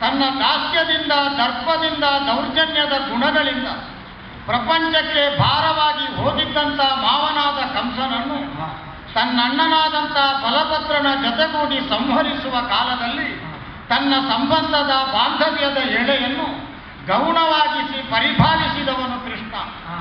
ತನ್ನ ದಾಸ್ಯದಿಂದ ದರ್ಪದಿಂದ ದೌರ್ಜನ್ಯದ ಗುಣಗಳಿಂದ ಪ್ರಪಂಚಕ್ಕೆ ಭಾರವಾಗಿ ಹೋಗಿದ್ದಂಥ ಮಾವನಾದ ಕಂಸನನ್ನು ತನ್ನಣ್ಣನಾದಂಥ ಬಲಭದ್ರನ ಜೊತೆಗೂಡಿ ಸಂಹರಿಸುವ ಕಾಲದಲ್ಲಿ ತನ್ನ ಸಂಬಂಧದ ಬಾಂಧವ್ಯದ ಎಳೆಯನ್ನು ಗೌಣವಾಗಿಸಿ ಪರಿಪಾಲಿಸಿದವನು ಕೃಷ್ಣ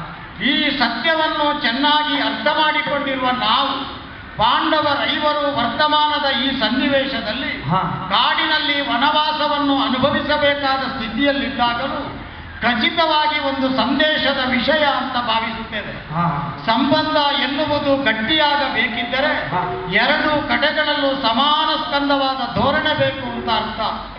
ಈ ಸತ್ಯವನ್ನು ಚೆನ್ನಾಗಿ ಅರ್ಥ ಮಾಡಿಕೊಂಡಿರುವ ನಾವು ಪಾಂಡವರೈವರು ವರ್ತಮಾನದ ಈ ಸನ್ನಿವೇಶದಲ್ಲಿ ಹಾ. ಕಾಡಿನಲ್ಲಿ ವನವಾಸವನ್ನು ಅನುಭವಿಸಬೇಕಾದ ಸ್ಥಿತಿಯಲ್ಲಿದ್ದಾಗಲೂ ಖಚಿತವಾಗಿ ಒಂದು ಸಂದೇಶದ ವಿಷಯ ಅಂತ ಭಾವಿಸುತ್ತೇವೆ ಹಾ ಸಂಬಂಧ ಎನ್ನುವುದು ಗಟ್ಟಿಯಾಗಬೇಕಿದ್ದರೆ ಹಾ. ಎರಡು ಕಡೆಗಳಲ್ಲೂ ಸಮಾನ ಸ್ಕಂದವಾದ ಧೋರಣೆ ಬೇಕು ಅಂತ ಅರ್ಥ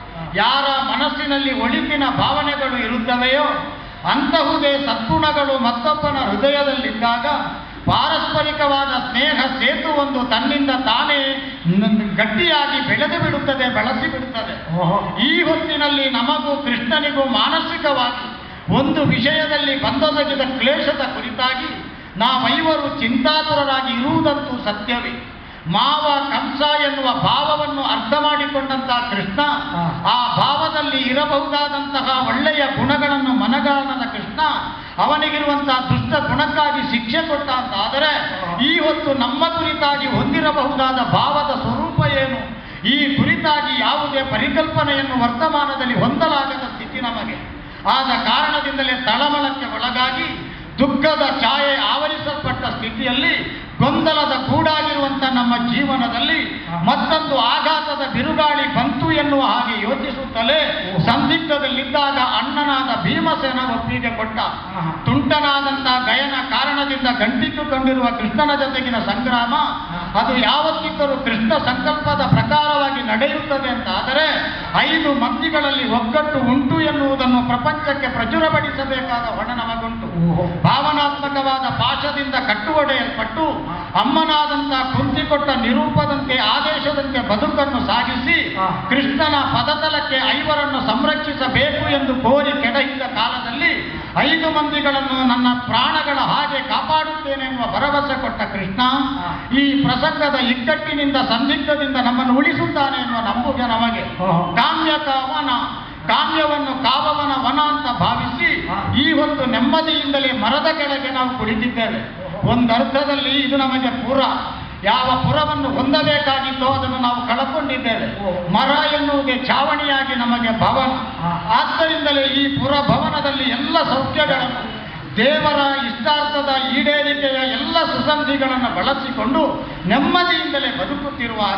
ಯಾರ ಮನಸ್ಸಿನಲ್ಲಿ ಒಳಿತಿನ ಭಾವನೆಗಳು ಇರುತ್ತವೆಯೋ ಅಂತಹುದೇ ಸದ್ಗುಣಗಳು ಮತ್ತೊಬ್ಬನ ಹೃದಯದಲ್ಲಿದ್ದಾಗ ಪಾರಸ್ಪರಿಕವಾದ ಸ್ನೇಹ ಸೇತುವೊಂದು ತನ್ನಿಂದ ತಾನೇ ನ- ಗಟ್ಟಿಯಾಗಿ ಬೆಳೆದು ಬಿಡುತ್ತದೆ ಬೆಳೆಸಿ ಬಿಡುತ್ತದೆ ಓಹೋ ಈ ಹೊತ್ತಿನಲ್ಲಿ ನಮಗೂ ಕೃಷ್ಣನಿಗೂ ಮಾನಸಿಕವಾಗಿ ಒಂದು ವಿಷಯದಲ್ಲಿ ಬಂದೊದಗಿದ ಕ್ಲೇಶದ ಕುರಿತಾಗಿ ನಾವೈವರು ಚಿಂತಾತುರರಾಗಿ ಇರುವುದಂತೂ ಸತ್ಯವೇ ಮಾವ ಕಂಸ ಎನ್ನುವ ಭಾವವನ್ನು ಅರ್ಥ ಮಾಡಿಕೊಂಡಂತ ಕೃಷ್ಣ ಹಾ. ಆ ಭಾವದಲ್ಲಿ ಇರಬಹುದಾದಂತಹ ಒಳ್ಳೆಯ ಗುಣಗಳನ್ನು ಮನಗಾಣದ ಕೃಷ್ಣ ಅವನಿಗಿರುವಂತಹ ದುಷ್ಟ ಗುಣಕ್ಕಾಗಿ ಶಿಕ್ಷೆ ಕೊಟ್ಟ ಅಂತಾದರೆ ಈ ಹೊತ್ತು ನಮ್ಮ ಕುರಿತಾಗಿ ಹೊಂದಿರಬಹುದಾದ ಭಾವದ ಸ್ವರೂಪ ಏನು ಈ ಕುರಿತಾಗಿ ಯಾವುದೇ ಪರಿಕಲ್ಪನೆಯನ್ನು ವರ್ತಮಾನದಲ್ಲಿ ಹೊಂದಲಾಗದ ಸ್ಥಿತಿ ನಮಗೆ ಆದ ಕಾರಣದಿಂದಲೇ ತಳಮಳಕ್ಕೆ ಒಳಗಾಗಿ ದುಃಖದ ಛಾಯೆ ಆವರಿಸಲ್ಪಟ್ಟ ಸ್ಥಿತಿಯಲ್ಲಿ ಗೊಂದಲದ ಗೂಡಾಗಿರುವಂಥ ನಮ್ಮ ಜೀವನದಲ್ಲಿ ಮತ್ತೊಂದು ಆಘಾತದ ಬಿರುಗಾಳಿ ಬಂತು ಎನ್ನುವ ಹಾಗೆ ಯೋಚಿಸುತ್ತಲೇ ಸಂದಿಗ್ಧದಲ್ಲಿದ್ದಾಗ ಅಣ್ಣನಾದ ಭೀಮಸೇನ ಒಪ್ಪಿಗೆ ಕೊಟ್ಟ ಆಹಾ. ತುಂಟನಾದಂಥ ಗಯನ ಕಾರಣದಿಂದ ಗಂಟಿಟ್ಟುಕೊಂಡಿರುವ ಕೃಷ್ಣನ ಜೊತೆಗಿನ ಸಂಗ್ರಾಮ ಅದು ಯಾವತ್ತಿದ್ದರೂ ಕೃಷ್ಣ ಸಂಕಲ್ಪದ ಪ್ರಕಾರವಾಗಿ ನಡೆಯುತ್ತದೆ ಅಂತ ಆದರೆ ಐದು ಮಂದಿಗಳಲ್ಲಿ ಒಗ್ಗಟ್ಟು ಉಂಟು ಎನ್ನುವುದನ್ನು ಪ್ರಪಂಚಕ್ಕೆ ಪ್ರಚುರಪಡಿಸಬೇಕಾದ ಹೊಣೆ ನಮಗುಂಟು ಓಹೋ ಭಾವನಾತ್ಮಕವಾದ ಪಾಶದಿಂದ ಕಟ್ಟುವಡೆಯಲ್ಪಟ್ಟು ಅಮ್ಮನಾದಂಥ ಕುಂತಿಕೊಟ್ಟ ನಿರೂಪದಂತೆ ಆದೇಶದಂತೆ ಬದುಕನ್ನು ಸಾಗಿಸಿ ಹಾ. ಕೃಷ್ಣನ ಪದತಲಕ್ಕೆ ಐವರನ್ನು ಸಂರಕ್ಷಿಸಬೇಕು ಎಂದು ಕೋರಿ ಕೆಡಹಿದ ಕಾಲದಲ್ಲಿ ಐದು ಮಂದಿಗಳನ್ನು ನನ್ನ ಪ್ರಾಣಗಳ ಹಾಗೆ ಕಾಪಾಡುತ್ತೇನೆ ಎನ್ನುವ ಭರವಸೆ ಕೊಟ್ಟ ಕೃಷ್ಣ ಹಾ. ಈ ಪ್ರಸಂಗದ ಇಕ್ಕಟ್ಟಿನಿಂದ ಸಂದಿಗ್ಧದಿಂದ ನಮ್ಮನ್ನು ಉಳಿಸುತ್ತಾನೆ ಎನ್ನುವ ನಂಬುಗೆ ನಮಗೆ ಓಹೋ. ಕಾಮ್ಯಕ ವನ ಕಾಮ್ಯವನ್ನು ಕಾವವನ ವನ ಅಂತ ಭಾವಿಸಿ ಹಾ. ಈ ಹೊತ್ತು ನೆಮ್ಮದಿಯಿಂದಲೇ ಮರದ ಕೆಳಗೆ ನಾವು ಕುಳಿತಿದ್ದೇವೆ ಒಂದರ್ಥದಲ್ಲಿ ಇದು ನಮಗೆ ಪುರ ಯಾವ ಪುರವನ್ನು ಹೊಂದಬೇಕಾಗಿತ್ತೋ ಅದನ್ನು ನಾವು ಕಳಕೊಂಡಿದ್ದೇವೆ ಓ. ಮರ ಎನ್ನುವುದೇ ಛಾವಣಿಯಾಗಿ ನಮಗೆ ಭವನ ಹಾ. ಆದ್ದರಿಂದಲೇ ಈ ಪುರ ಭವನದಲ್ಲಿ ಎಲ್ಲ ಸೌಖ್ಯಗಳನ್ನು ದೇವರ ಇಷ್ಟಾರ್ಥದ ಈಡೇರಿಕೆಯ ಎಲ್ಲ ಸುಸಂಧಿಗಳನ್ನು ಬಳಸಿಕೊಂಡು ನೆಮ್ಮದಿಯಿಂದಲೇ ಬದುಕುತ್ತಿರುವಾಗ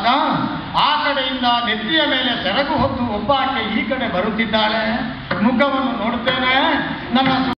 ಆ ಕಡೆಯಿಂದ ನೆತ್ತಿಯ ಮೇಲೆ ಸೆರಗು ಹೊತ್ತು ಒಬ್ಬ ಆಕೆ ಈ ಕಡೆ ಬರುತ್ತಿದ್ದಾಳೆ ಮುಖವನ್ನು ನೋಡುತ್ತೇನೆ ನಮ್ಮ